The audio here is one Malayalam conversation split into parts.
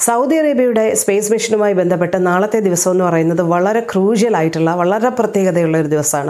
സൗദി അറേബ്യയുടെ സ്പേസ് മിഷനുമായി ബന്ധപ്പെട്ട് നാളത്തെ ദിവസം എന്ന് പറയുന്നത് വളരെ ക്രൂഷ്യൽ ആയിട്ടുള്ള വളരെ പ്രത്യേകതയുള്ള ഒരു ദിവസമാണ്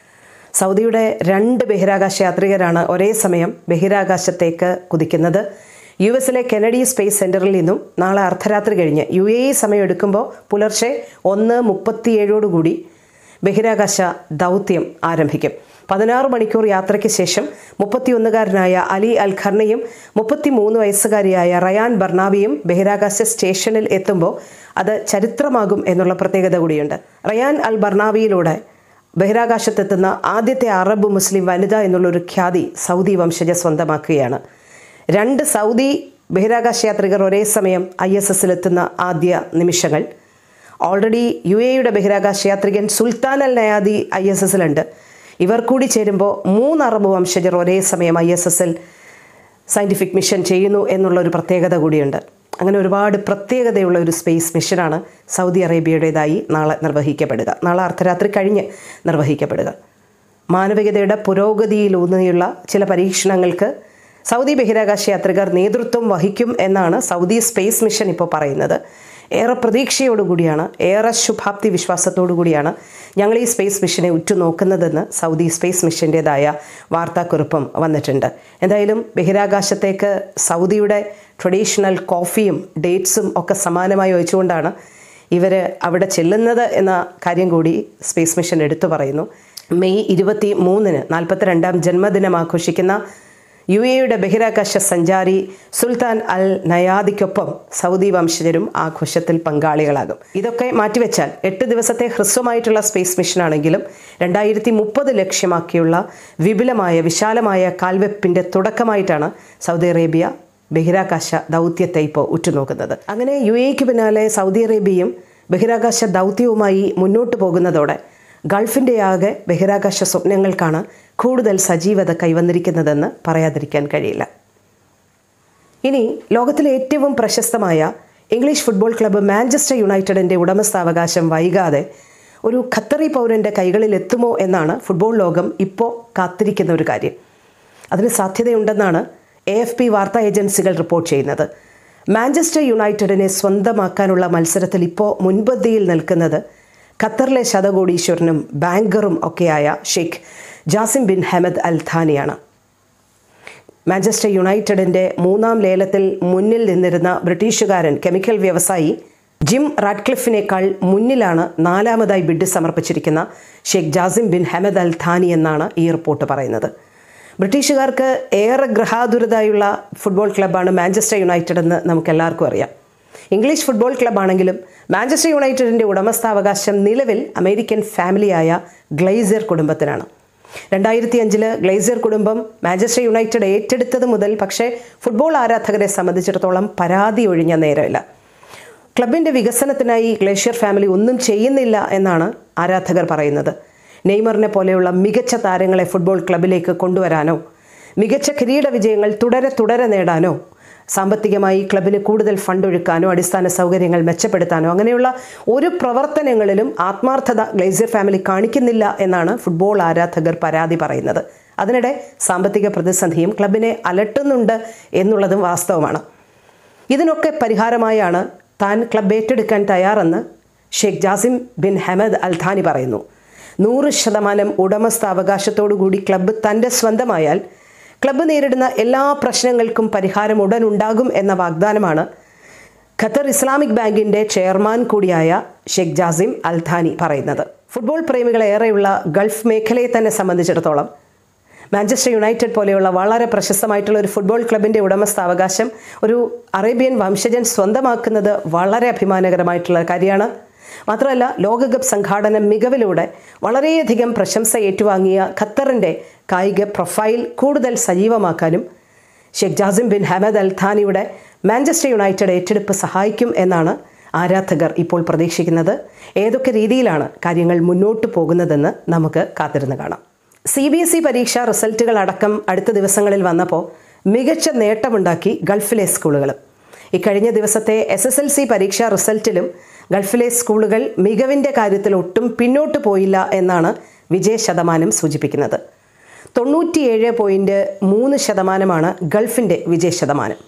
സൗദിയുടെ രണ്ട് ബഹിരാകാശ യാത്രികരാണ് ഒരേ സമയം ബഹിരാകാശത്തേക്ക് കുതിക്കുന്നത് യു എസിലെ കെനഡി സ്പേസ് സെൻറ്ററിൽ നിന്നും നാളെ അർദ്ധരാത്രി കഴിഞ്ഞ് യു എ ഇ സമയം എടുക്കുമ്പോൾ പുലർച്ചെ ഒന്ന് മുപ്പത്തിയേഴോടുകൂടി ബഹിരാകാശ ദൗത്യം ആരംഭിക്കും പതിനാറ് മണിക്കൂർ യാത്രയ്ക്ക് ശേഷം മുപ്പത്തിയൊന്നുകാരനായ അലി അൽ ഖർണയും മുപ്പത്തിമൂന്ന് വയസ്സുകാരിയായ റയാൻ ബർണാബിയും ബഹിരാകാശ സ്റ്റേഷനിൽ എത്തുമ്പോൾ അത് ചരിത്രമാകും എന്നുള്ള പ്രത്യേകത കൂടിയുണ്ട് റയാൻ അൽ ബർണാബിയിലൂടെ ബഹിരാകാശത്തെത്തുന്ന ആദ്യത്തെ അറബ് മുസ്ലിം വനിത എന്നുള്ളൊരു ഖ്യാതി സൗദി വംശജ സ്വന്തമാക്കുകയാണ് രണ്ട് സൗദി ബഹിരാകാശ യാത്രികർ ഒരേ സമയം ഐ എസ് എസിലെത്തുന്ന ആദ്യ നിമിഷങ്ങൾ ഓൾറെഡി യു എയുടെ ബഹിരാകാശ യാത്രികൻ സുൽത്താൻ അൽ നയാദി ഐ എസ് എസിലുണ്ട് ഇവർ കൂടി ചേരുമ്പോൾ മൂന്ന് അറബ് വംശജർ ഒരേ സമയം ഐ എസ് എസിൽ സയൻറ്റിഫിക് മിഷൻ ചെയ്യുന്നു എന്നുള്ള ഒരു പ്രത്യേകത കൂടിയുണ്ട് അങ്ങനെ ഒരുപാട് പ്രത്യേകതയുള്ള ഒരു സ്പേസ് മിഷനാണ് സൗദി അറേബ്യയുടേതായി നാളെ നിർവഹിക്കപ്പെടുക നാളെ അർദ്ധരാത്രി കഴിഞ്ഞ് നിർവഹിക്കപ്പെടുക മാനവികതയുടെ പുരോഗതിയിലൂന്നിയുള്ള ചില പരീക്ഷണങ്ങൾക്ക് സൗദി ബഹിരാകാശ യാത്രികർ നേതൃത്വം വഹിക്കും എന്നാണ് സൗദി സ്പേസ് മിഷൻ ഇപ്പോൾ പറയുന്നത് ഏറെ പ്രതീക്ഷയോടുകൂടിയാണ് ഏറെ ശുഭാപ്തി വിശ്വാസത്തോടു കൂടിയാണ് ഞങ്ങൾ ഈ സ്പേസ് മിഷനെ ഉറ്റുനോക്കുന്നതെന്ന് സൗദി സ്പേസ് മിഷൻ്റേതായ വാർത്താക്കുറിപ്പും വന്നിട്ടുണ്ട് എന്തായാലും ബഹിരാകാശത്തേക്ക് സൗദിയുടെ ട്രഡീഷണൽ കോഫിയും ഡേറ്റ്സും ഒക്കെ സമാനമായി വെച്ചുകൊണ്ടാണ് ഇവർ അവിടെ ചെല്ലുന്നത് എന്ന കാര്യം കൂടി സ്പേസ് മിഷൻ എടുത്തു പറയുന്നു മെയ് ഇരുപത്തി മൂന്നിന് നാൽപ്പത്തിരണ്ടാം ജന്മദിനം ആഘോഷിക്കുന്ന യു എയുടെ ബഹിരാകാശ സഞ്ചാരി സുൽത്താൻ അൽ നയാദിക്കൊപ്പം സൗദി വംശജരും ആഘോഷത്തിൽ പങ്കാളികളാകും ഇതൊക്കെ മാറ്റിവെച്ചാൽ എട്ട് ദിവസത്തെ ഹ്രസ്വമായിട്ടുള്ള സ്പേസ് മിഷനാണെങ്കിലും രണ്ടായിരത്തി മുപ്പത് ലക്ഷ്യമാക്കിയുള്ള വിപുലമായ വിശാലമായ കാൽവെപ്പിൻ്റെ തുടക്കമായിട്ടാണ് സൗദി അറേബ്യ ബഹിരാകാശ ദൗത്യത്തെ ഇപ്പോൾ ഉറ്റുനോക്കുന്നത് അങ്ങനെ യു എക്ക് പിന്നാലെ സൗദി അറേബ്യയും ബഹിരാകാശ ദൗത്യവുമായി മുന്നോട്ട് പോകുന്നതോടെ ഗൾഫിൻ്റെ ആകെ ബഹിരാകാശ സ്വപ്നങ്ങൾക്കാണ് കൂടുതൽ സജീവത കൈവന്നിരിക്കുന്നതെന്ന് പറയാതിരിക്കാൻ കഴിയില്ല ഇനി ലോകത്തിലെ ഏറ്റവും പ്രശസ്തമായ ഇംഗ്ലീഷ് ഫുട്ബോൾ ക്ലബ്ബ് മാഞ്ചസ്റ്റർ യുണൈറ്റഡിൻ്റെ ഉടമസ്ഥാവകാശം വൈകാതെ ഒരു ഖത്തറി പൗരൻ്റെ കൈകളിൽ എത്തുമോ എന്നാണ് ഫുട്ബോൾ ലോകം ഇപ്പോൾ കാത്തിരിക്കുന്ന ഒരു കാര്യം അതിന് സാധ്യതയുണ്ടെന്നാണ് എ എഫ് പി വാർത്താ ഏജൻസികൾ റിപ്പോർട്ട് ചെയ്യുന്നത് മാഞ്ചസ്റ്റർ യുണൈറ്റഡിനെ സ്വന്തമാക്കാനുള്ള മത്സരത്തിൽ ഇപ്പോൾ മുൻപന്തിയിൽ നിൽക്കുന്നത് ഖത്തറിലെ ശതകോടീശ്വരനും ബാങ്കറും ഒക്കെയായ Sheikh Jassim bin Hamad Al ഥാനിയാണ് മാഞ്ചസ്റ്റർ യുണൈറ്റഡിൻ്റെ മൂന്നാം ലേലത്തിൽ മുന്നിൽ നിന്നിരുന്ന ബ്രിട്ടീഷുകാരൻ കെമിക്കൽ വ്യവസായി ജിം റാഡ്ക്ലിഫിനേക്കാൾ മുന്നിലാണ് നാലാമതായി ബിഡ് സമർപ്പിച്ചിരിക്കുന്ന Sheikh Jassim bin Hamad Al Thani എന്നാണ് ഈ റിപ്പോർട്ട് പറയുന്നത് ബ്രിട്ടീഷുകാർക്ക് ഏറെ ഗ്രഹാതുരതായുള്ള ഫുട്ബോൾ ക്ലബ്ബാണ് മാഞ്ചസ്റ്റർ യുണൈറ്റഡ് എന്ന് നമുക്കെല്ലാവർക്കും അറിയാം ഇംഗ്ലീഷ് ഫുട്ബോൾ ക്ലബ്ബാണെങ്കിലും മാഞ്ചസ്റ്റർ യുണൈറ്റഡിൻ്റെ ഉടമസ്ഥാവകാശം നിലവിൽ അമേരിക്കൻ ഫാമിലിയായ ഗ്ലെയ്സർ കുടുംബത്തിനാണ് രണ്ടായിരത്തി അഞ്ചില് ഗ്ലേസിയർ കുടുംബം മാഞ്ചസ്റ്റർ യുണൈറ്റഡ് ഏറ്റെടുത്തത് മുതൽ പക്ഷേ ഫുട്ബോൾ ആരാധകരെ സംബന്ധിച്ചിടത്തോളം പരാതി ഒഴിഞ്ഞ നേരമില്ല ക്ലബിൻ്റെ വികസനത്തിനായി ഗ്ലേഷ്യർ ഫാമിലി ഒന്നും ചെയ്യുന്നില്ല എന്നാണ് ആരാധകർ പറയുന്നത് നെയ്മറിനെ പോലെയുള്ള മികച്ച താരങ്ങളെ ഫുട്ബോൾ ക്ലബിലേക്ക് കൊണ്ടുവരാനോ മികച്ച കിരീട വിജയങ്ങൾ തുടരെ തുടരെ നേടാനോ സാമ്പത്തികമായി ക്ലബിന് കൂടുതൽ ഫണ്ട് ഒഴുക്കാനോ അടിസ്ഥാന സൗകര്യങ്ങൾ മെച്ചപ്പെടുത്താനോ അങ്ങനെയുള്ള ഒരു പ്രവർത്തനങ്ങളിലും ആത്മാർത്ഥത ഗ്ലേസിയർ ഫാമിലി കാണിക്കുന്നില്ല എന്നാണ് ഫുട്ബോൾ ആരാധകർ പരാതി പറയുന്നത് അതിനിടെ സാമ്പത്തിക പ്രതിസന്ധിയും ക്ലബിനെ അലട്ടുന്നുണ്ട് എന്നുള്ളതും വാസ്തവമാണ് ഇതിനൊക്കെ പരിഹാരമായാണ് താൻ ക്ലബ് ഏറ്റെടുക്കാൻ തയ്യാറെന്ന് Sheikh Jassim bin Hamad Al Thani പറയുന്നു നൂറ് ശതമാനം ഉടമസ്ഥാവകാശത്തോടുകൂടി ക്ലബ്ബ് തൻ്റെ സ്വന്തമായാൽ ക്ലബ്ബ് നേരിടുന്ന എല്ലാ പ്രശ്നങ്ങൾക്കും പരിഹാരം ഉടൻ ഉണ്ടാകും എന്ന വാഗ്ദാനമാണ് ഖത്തർ ഇസ്ലാമിക് ബാങ്കിൻ്റെ ചെയർമാൻ കൂടിയായ ഷെയ്ഖ് ജാസിം അൽ ഥാനി പറയുന്നത് ഫുട്ബോൾ പ്രേമികളേറെയുള്ള ഗൾഫ് മേഖലയെ തന്നെ സംബന്ധിച്ചിടത്തോളം മാഞ്ചസ്റ്റർ യുണൈറ്റഡ് പോലെയുള്ള വളരെ പ്രശസ്തമായിട്ടുള്ള ഒരു ഫുട്ബോൾ ക്ലബിൻ്റെ ഉടമസ്ഥാവകാശം ഒരു അറേബ്യൻ വംശജൻ സ്വന്തമാക്കുന്നത് വളരെ അഭിമാനകരമായിട്ടുള്ള കാര്യമാണ് മാത്രമല്ല ലോകകപ്പ് സംഘാടന മികവിലൂടെ വളരെയധികം പ്രശംസ ഏറ്റുവാങ്ങിയ ഖത്തറിൻ്റെ കായിക പ്രൊഫൈൽ കൂടുതൽ സജീവമാക്കാനും Sheikh Jassim bin Hamad Al ഥാനിയുടെ മാഞ്ചസ്റ്റർ യുണൈറ്റഡ് ഏറ്റെടുപ്പ് സഹായിക്കും എന്നാണ് ആരാധകർ ഇപ്പോൾ പ്രതീക്ഷിക്കുന്നത് ഏതൊക്കെ രീതിയിലാണ് കാര്യങ്ങൾ മുന്നോട്ട് പോകുന്നതെന്ന് നമുക്ക് കാത്തിരുന്ന് കാണാം സി ബി എസ് ഇ പരീക്ഷാ റിസൾട്ടുകൾ അടക്കം അടുത്ത ദിവസങ്ങളിൽ വന്നപ്പോൾ മികച്ച നേട്ടമുണ്ടാക്കി ഗൾഫിലെ സ്കൂളുകൾ ഇക്കഴിഞ്ഞ ദിവസത്തെ എസ് എസ് എൽ സി പരീക്ഷാ റിസൾട്ടിലും ഗൾഫിലെ സ്കൂളുകൾ മികവിൻ്റെ കാര്യത്തിൽ ഒട്ടും പിന്നോട്ട് പോയില്ല എന്നാണ് വിജയ ശതമാനം സൂചിപ്പിക്കുന്നത് തൊണ്ണൂറ്റിയേഴ് പോയിൻറ്റ് മൂന്ന് ശതമാനമാണ് ഗൾഫിൻ്റെ വിജയ ശതമാനം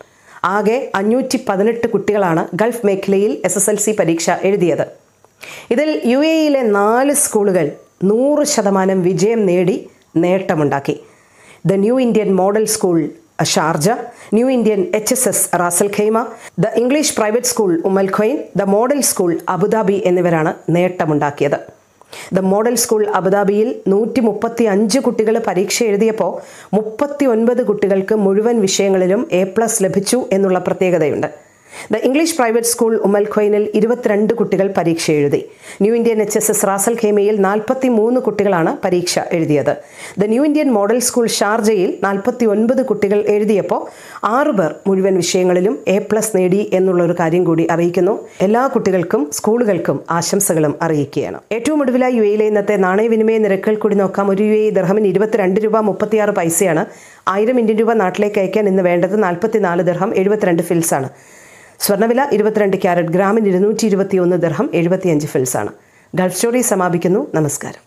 ആകെ അഞ്ഞൂറ്റി പതിനെട്ട് കുട്ടികളാണ് ഗൾഫ് മേഖലയിൽ എസ് എസ് എൽ സി പരീക്ഷ എഴുതിയത് ഇതിൽ യു എ യിലെ നാല് സ്കൂളുകൾ നൂറ് ശതമാനം വിജയം നേടി നേട്ടമുണ്ടാക്കി the new Indian model school Sharjah new Indian H S S Ras al Khaimah the English private school Umm al Quwain the model school Abu Dhabi എന്നിവരാണ് നേട്ടമുണ്ടാക്കിയത് ദ മോഡൽ സ്കൂൾ അബുദാബിയിൽ നൂറ്റി മുപ്പത്തി അഞ്ച് കുട്ടികൾ പരീക്ഷ എഴുതിയപ്പോൾ മുപ്പത്തി ഒൻപത് കുട്ടികൾക്ക് മുഴുവൻ വിഷയങ്ങളിലും എ പ്ലസ് ലഭിച്ചു എന്നുള്ള പ്രത്യേകതയുണ്ട് the English private school Umm al ഖൊയ്നിൽ ഇരുപത്തിരണ്ട് കുട്ടികൾ പരീക്ഷ എഴുതി new Indian H S S Ras al ഖേമയിൽ നാൽപ്പത്തി മൂന്ന് കുട്ടികളാണ് പരീക്ഷ എഴുതിയത് the new Indian model school ഷാർജയിൽ നാൽപ്പത്തി ഒൻപത് കുട്ടികൾ എഴുതിയപ്പോൾ ആറു പേർ മുഴുവൻ വിഷയങ്ങളിലും എ പ്ലസ് നേടി എന്നുള്ള ഒരു കാര്യം കൂടി അറിയിക്കുന്നു എല്ലാ കുട്ടികൾക്കും സ്കൂളുകൾക്കും ആശംസകളും അറിയിക്കുകയാണ് ഏറ്റവും ഒടുവിലായി യു എയിലെ ഇന്നത്തെ നാണയവിനിമയ നിരക്കുകൾ കൂടി നോക്കാം ഒരു യു എ ദർഹമിന് ഇരുപത്തിരണ്ട് രൂപ മുപ്പത്തിയാറ് പൈസയാണ് ആയിരം ഇന്ത്യൻ രൂപ നാട്ടിലേക്ക് അയക്കാൻ ഇന്ന് വേണ്ടത് നാൽപ്പത്തിനാല് ദർഹം എഴുപത്തിരണ്ട് ഫിൽസാണ് സ്വർണ്ണവില ഇരുപത്തിരണ്ട് ക്യാരറ്റ് ഗ്രാമിന് ഇരുന്നൂറ്റി ഇരുപത്തി ഒന്ന് ദർഹം എഴുപത്തിയഞ്ച് ഫിൽസാണ് ഗൾഫ് സ്റ്റോറി സമാപിക്കുന്നു നമസ്കാരം